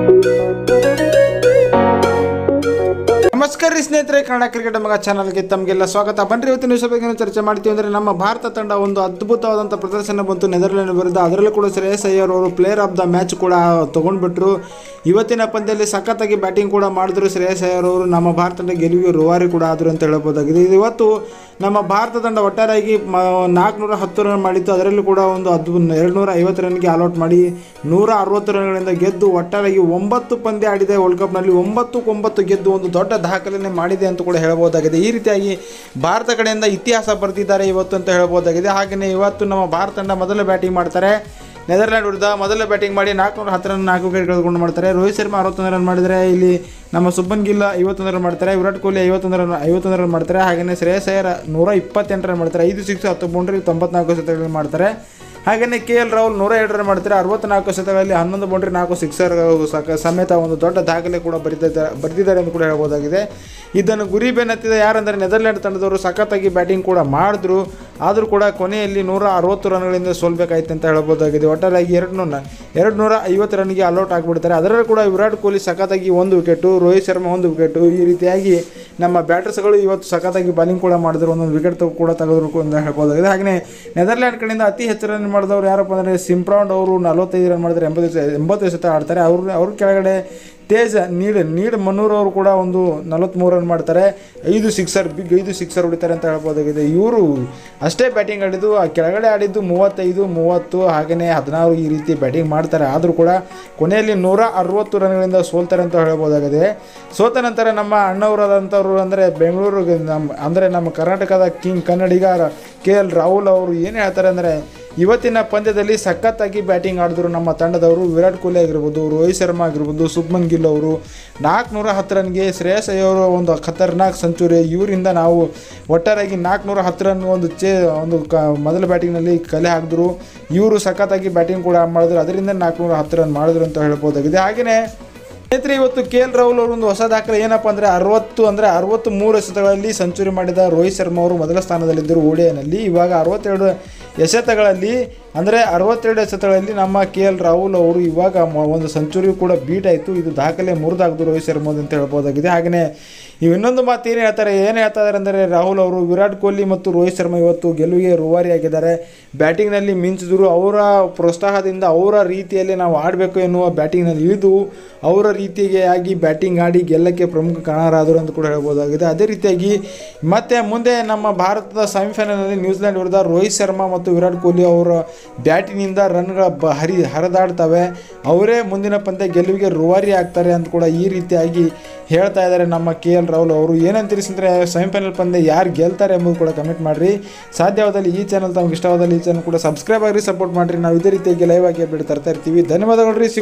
ನಮಸ್ಕಾರ ರೀ ಸ್ನೇಹಿತರೆ ಕನ್ನಡ ಕ್ರಿಕೆಟ್ ಮಗ ಚಾನಲ್ಗೆ ತಮಗೆಲ್ಲ ಸ್ವಾಗತ ಬನ್ರಿ ಇವತ್ತಿನ ವಿಷಯ ಬಗ್ಗೆ ಏನು ಚರ್ಚೆ ಮಾಡ್ತೀವಿ ಅಂದರೆ ನಮ್ಮ ಭಾರತ ತಂಡ ಒಂದು ಅದ್ಭುತವಾದಂಥ ಪ್ರದರ್ಶನ ಬಂತು ನೆದರ್ಲ್ಯಾಂಡ್ ವಿರುದ್ಧ ಅದರಲ್ಲೂ ಕೂಡ ಶ್ರೇಯಸ್ ಅಯ್ಯರ್ ಅವರು ಪ್ಲೇಯರ್ ಆಫ್ ದ ಮ್ಯಾಚ್ ಕೂಡ ತೊಗೊಂಡ್ಬಿಟ್ರು ಇವತ್ತಿನ ಪಂದ್ಯದಲ್ಲಿ ಸಖತ್ತಾಗಿ ಬ್ಯಾಟಿಂಗ್ ಕೂಡ ಮಾಡಿದ್ರು ಶ್ರೇಯಸ್ ಅಯ್ಯರ್ ಅವರು ನಮ್ಮ ಭಾರತ ತಂಡ ಗೆಲುವಿಗೆ ರೂವಾರಿ ಕೂಡ ಆದರು ಅಂತ ಹೇಳ್ಬೋದಾಗಿದೆ ಇದು ಇವತ್ತು ನಮ್ಮ ಭಾರತ ತಂಡ ಒಟ್ಟಾರೆಯಾಗಿ ಮ ನಾಲ್ಕುನೂರ ಹತ್ತು ರನ್ ಮಾಡಿತ್ತು ಅದರಲ್ಲೂ ಕೂಡ ಒಂದು ಅದ್ಭುತ ಎರಡುನೂರ ಐವತ್ತು ರನ್ಗೆ ಆಲ್ಔಟ್ ಮಾಡಿ ನೂರ ಅರವತ್ತು ರನ್ಗಳಿಂದ ಗೆದ್ದು ಒಟ್ಟಾರೆಯಾಗಿ ಒಂಬತ್ತು ಪಂದ್ಯ ಆಡಿದೆ ವರ್ಲ್ಡ್ ಕಪ್ನಲ್ಲಿ ಒಂಬತ್ತು ಒಂಬತ್ತು ಗೆದ್ದು ಒಂದು ದೊಡ್ಡ ದಾಖಲೆಯನ್ನು ಮಾಡಿದೆ ಅಂತ ಕೂಡ ಹೇಳ್ಬೋದಾಗಿದೆ ಈ ರೀತಿಯಾಗಿ ಭಾರತ ಕಡೆಯಿಂದ ಇತಿಹಾಸ ಬರೆದಿದ್ದಾರೆ ಇವತ್ತು ಅಂತ ಹೇಳ್ಬೋದಾಗಿದೆ ಹಾಗೆಯೇ ಇವತ್ತು ನಮ್ಮ ಭಾರತ ತಂಡ ಮೊದಲ ಬ್ಯಾಟಿಂಗ್ ಮಾಡ್ತಾರೆ ನೆದರ್ಲ್ಯಾಂಡ್ ವಿರುದ್ಧ ಮೊದಲ ಬ್ಯಾಟಿಂಗ್ ಮಾಡಿ ನಾಲ್ಕುನೂರ ಹತ್ತು ರನ್ ನಾಲ್ಕು ವಿಕೆಟ್ ಕಳೆದುಕೊಂಡು ಮಾಡ್ತಾರೆ ರೋಹಿತ್ ಶರ್ಮಾ ಅರವತ್ತೊಂದು ರನ್ ಮಾಡಿದರೆ ಇಲ್ಲಿ ನಮ್ಮ ಸುಬ್ಬನ್ ಗಿಲ್ ಐವತ್ತೊಂದು ರನ್ ಮಾಡ್ತಾರೆ ವಿರಾಟ್ ಕೊಹ್ಲಿ ಐವತ್ತೊಂದು ರನ್ ಐವತ್ತೊಂದು ರನ್ ಮಾಡ್ತಾರೆ ಹಾಗೆಯೇ ಶ್ರೇಯಸ್ ಅಯ್ಯರ್ ನೂರ ಇಪ್ಪತ್ತೆಂಟು ರನ್ ಮಾಡ್ತಾರೆ ಐದು ಸಿಕ್ಸ್ ಹತ್ತು ಬೌಂಡ್ರಿ ತೊಂಬತ್ನಾಲ್ಕು ಶತಕಗಳನ್ನು ಮಾಡ್ತಾರೆ ಹಾಗೆಯೇ ಕೆ ಎಲ್ ರಾಹುಲ್ ನೂರ ಎರಡು ರನ್ ಮಾಡ್ತಾರೆ ಅರವತ್ನಾಲ್ಕು ಶತಕಗಳಲ್ಲಿ ಹನ್ನೊಂದು ಬೌಂಡ್ರಿ ನಾಲ್ಕು ಸಿಕ್ಸರ್ ಸಕ ಸಮೇತ ಒಂದು ದೊಡ್ಡ ದಾಖಲೆ ಕೂಡ ಬರೆದಿದ್ದಾರೆ ಬರೆದಿದ್ದಾರೆ ಅಂತ ಕೂಡ ಹೇಳ್ಬೋದಾಗಿದೆ ಇದನ್ನು ಗುರಿ ಬೆನ್ನತ್ತಿದ ಯಾರಂದರೆ ನೆದರ್ಲ್ಯಾಂಡ್ ತಂಡದವರು ಸಖತ್ತಾಗಿ ಬ್ಯಾಟಿಂಗ್ ಕೂಡ ಮಾಡಿದ್ರು ಆದರೂ ಕೂಡ ಕೊನೆಯಲ್ಲಿ ನೂರ ಅರವತ್ತು ರನ್ಗಳಿಂದ ಸೋಲ್ಬೇಕಾಯ್ತು ಅಂತ ಹೇಳ್ಬೋದಾಗಿದೆ ಒಟ್ಟಾರೆಯಾಗಿ ಎರಡು ನೂರ ಎರಡು ನೂರ ಐವತ್ತು ರನ್ಗೆ ಅಲೌಟ್ ಆಗಿಬಿಡ್ತಾರೆ ಅದರಲ್ಲೂ ಕೂಡ ವಿರಾಟ್ ಕೊಹ್ಲಿ ಸಖತ್ತಾಗಿ ಒಂದು ವಿಕೆಟು ರೋಹಿತ್ ಶರ್ಮಾ ಒಂದು ವಿಕೆಟು ಈ ರೀತಿಯಾಗಿ ನಮ್ಮ ಬ್ಯಾಟರ್ಸ್ಗಳು ಇವತ್ತು ಸಖತ್ತಾಗಿ ಬಾಲಿಂಗ್ ಕೂಡ ಮಾಡಿದ್ರು ಒಂದೊಂದು ವಿಕೆಟ್ ಕೂಡ ತೆಗೆದ್ರು ಅಂತ ಹೇಳ್ಬೋದಾಗಿದೆ ಹಾಗೆಯೇ ನೆದರ್ಲ್ಯಾಂಡ್ ಕಡೆಯಿಂದ ಅತಿ ಹೆಚ್ಚು ರನ್ ಮಾಡಿದವರು ಯಾರಪ್ಪ ಅಂದರೆ ಸಿಂಪ್ರೌಂಡ್ ಅವರು ನಲವತ್ತೈದು ರನ್ ಮಾಡಿದ್ರೆ ಎಂಬತ್ತು ಎಂಬತ್ತು ಎಸೆತ ಆಡ್ತಾರೆ ಅವ್ರ ಅವ್ರ ಕೆಳಗಡೆ ತೇಜ್ ನೀಡ್ ನೀಡ್ ಮನ್ನೂರ್ ಅವರು ಕೂಡ ಒಂದು ನಲವತ್ತ್ಮೂರು ರನ್ ಮಾಡ್ತಾರೆ ಐದು ಸಿಕ್ಸರ್ ಬಿಗ್ ಐದು ಸಿಕ್ಸರ್ ಹೊಡಿತಾರೆ ಅಂತ ಹೇಳ್ಬೋದಾಗಿದೆ ಇವರು ಅಷ್ಟೇ ಬ್ಯಾಟಿಂಗ್ ಆಡಿದ್ದು ಆ ಕೆಳಗಡೆ ಆಡಿದ್ದು ಮೂವತ್ತೈದು ಮೂವತ್ತು ಹಾಗೆಯೇ ಹದಿನಾರು ಈ ರೀತಿ ಬ್ಯಾಟಿಂಗ್ ಮಾಡ್ತಾರೆ ಆದರೂ ಕೂಡ ಕೊನೆಯಲ್ಲಿ ನೂರ ಅರವತ್ತು ರನ್ಗಳಿಂದ ಸೋಲ್ತಾರೆ ಅಂತ ಹೇಳ್ಬೋದಾಗಿದೆ ಸೋತ ನಂತರ ನಮ್ಮ ಅಣ್ಣವರಾದಂಥವ್ರು ಅಂದರೆ ಬೆಂಗಳೂರು ನಮ್ಮ ಅಂದರೆ ನಮ್ಮ ಕರ್ನಾಟಕದ king Kannadiga K L Rahul ಅವರು ಏನು ಹೇಳ್ತಾರೆ ಅಂದರೆ ಇವತ್ತಿನ ಪಂದ್ಯದಲ್ಲಿ ಸಖತ್ತಾಗಿ ಬ್ಯಾಟಿಂಗ್ ಆಡಿದ್ರು ನಮ್ಮ ತಂಡದವರು ವಿರಾಟ್ ಕೊಹ್ಲಿ ಆಗಿರ್ಬೋದು ರೋಹಿತ್ ಶರ್ಮಾ ಆಗಿರ್ಬೋದು ಸುಬ್ಮನ್ ಗಿಲ್ ಅವರು ನಾಲ್ಕುನೂರ ಹತ್ತು ರನ್ಗೆ ಶ್ರೇಯಸ್ ಅಯ್ಯರ್ ಒಂದು ಖತರ್ನಾಕ್ ಸೆಂಚುರಿ ಇವರಿಂದ ನಾವು ಒಟ್ಟಾರೆಯಾಗಿ ನಾಲ್ಕುನೂರ ಹತ್ತು ರನ್ ಒಂದು ಚೇ ಒಂದು ಕ ಮೊದಲ ಬ್ಯಾಟಿಂಗ್ನಲ್ಲಿ ಕಲೆ ಹಾಕಿದ್ರು ಇವರು ಸಖತ್ತಾಗಿ ಬ್ಯಾಟಿಂಗ್ ಕೂಡ ಮಾಡಿದ್ರು ಅದರಿಂದ ನಾಲ್ಕುನೂರ ಹತ್ತು ರನ್ ಮಾಡಿದ್ರು ಅಂತ ಹೇಳ್ಬೋದಾಗಿದೆ ಹಾಗೆಯೇ ಸ್ನೇಹಿತರೆ ಇವತ್ತು ಕೆ ಎಲ್ ರಾಹುಲ್ ಅವರು ಒಂದು ಹೊಸ ದಾಖಲೆ ಏನಪ್ಪ ಅಂದರೆ ಅರವತ್ತು ಅಂದರೆ ಅರವತ್ತು ಮೂರು ಎಸೆತಗಳಲ್ಲಿ ಸೆಂಚುರಿ ಮಾಡಿದ ರೋಹಿತ್ ಶರ್ಮಾ ಅವರು ಮೊದಲ ಸ್ಥಾನದಲ್ಲಿದ್ದರು ಓಡಿಯಲ್ಲಿ ಇವಾಗ ಅರವತ್ತೆರಡು ಎಸೆತಗಳಲ್ಲಿ ಅಂದರೆ ಅರವತ್ತೆರಡು ಎಸೆತಗಳಲ್ಲಿ ನಮ್ಮ ಕೆ ಎಲ್ ರಾಹುಲ್ ಅವರು ಇವಾಗ ಮ- ಒಂದು ಸೆಂಚುರಿ ಕೂಡ ಬೀಟ್ ಆಯಿತು ಇದು ದಾಖಲೆ ಮುರಿದಾಗ್ದು ರೋಹಿತ್ ಶರ್ಮಾ ಅಂತ ಹೇಳ್ಬೋದಾಗಿದೆ ಹಾಗೆಯೇ ಇವು ಇನ್ನೊಂದು ಮಾತು ಏನು ಹೇಳ್ತಾರೆ ಏನು ಹೇಳ್ತಾ ಇದ್ದಾರೆ ಅಂದರೆ ರಾಹುಲ್ ಅವರು ವಿರಾಟ್ ಕೊಹ್ಲಿ ಮತ್ತು ರೋಹಿತ್ ಶರ್ಮಾ ಇವತ್ತು ಗೆಲುವಿಗೆ ರೂವಾರಿಯಾಗಿದ್ದಾರೆ ಬ್ಯಾಟಿಂಗ್ನಲ್ಲಿ ಮಿಂಚಿದ್ರು ಅವರ ಪ್ರೋತ್ಸಾಹದಿಂದ ಅವರ ರೀತಿಯಲ್ಲಿ ನಾವು ಆಡಬೇಕು ಎನ್ನುವ ಬ್ಯಾಟಿಂಗ್ನಲ್ಲಿ ಇಳಿದು ಅವರ ರೀತಿಗೆ ಆಗಿ ಬ್ಯಾಟಿಂಗ್ ಆಡಿ ಗೆಲ್ಲಕ್ಕೆ ಪ್ರಮುಖ ಕಾರಣರಾದರು ಅಂತ ಕೂಡ ಹೇಳ್ಬೋದಾಗಿದೆ ಅದೇ ರೀತಿಯಾಗಿ ಮತ್ತೆ ಮುಂದೆ ನಮ್ಮ ಭಾರತದ ಸೆಮಿಫೈನಲ್ನಲ್ಲಿ ನ್ಯೂಜಿಲೆಂಡ್ ವಿರುದ್ಧ ರೋಹಿತ್ ಶರ್ಮಾ ಮತ್ತು ವಿರಾಟ್ ಕೊಹ್ಲಿ ಅವರ ಬ್ಯಾಟಿನಿಂದ ರನ್ಗಳ ಬ ಹರಿ ಹರಿದಾಡ್ತವೆ ಅವರೇ ಮುಂದಿನ ಪಂದ್ಯ ಗೆಲುವಿಗೆ ರೂವಾರಿ ಆಗ್ತಾರೆ ಅಂತ ಕೂಡ ಈ ರೀತಿಯಾಗಿ ಹೇಳ್ತಾ ಇದ್ದಾರೆ ನಮ್ಮ ಕೆ ಎಲ್ ರಾಹುಲ್ ಅವರು ಏನಂತ ತಿಳಿಸಿದ್ರೆ ಸೆಮಿಫೈನಲ್ ಪಂದ್ಯ ಯಾರು ಗೆಲ್ತಾರೆ ಎಂಬುದು ಕೂಡ ಕಮೆಂಟ್ ಮಾಡಿರಿ ಸಾಧ್ಯವಾದಲ್ಲಿ ಈ ಚಾನಲ್ ತಮ್ಗೆ ಇಷ್ಟವಾದಲ್ಲಿ ಈ ಚಾನಲ್ ಕೂಡ ಸಬ್ಸ್ಕ್ರೈಬ್ ಆಗಿರಿ ಸಪೋರ್ಟ್ ಮಾಡಿರಿ ನಾವು ಇದೇ ರೀತಿಯಾಗಿ ಲೈವ್ ಆಗಿ ಅಪ್ಡೇಟ್ ತರ್ತಾ ಇರ್ತೀವಿ ಧನ್ಯವಾದಗಳು ರೀ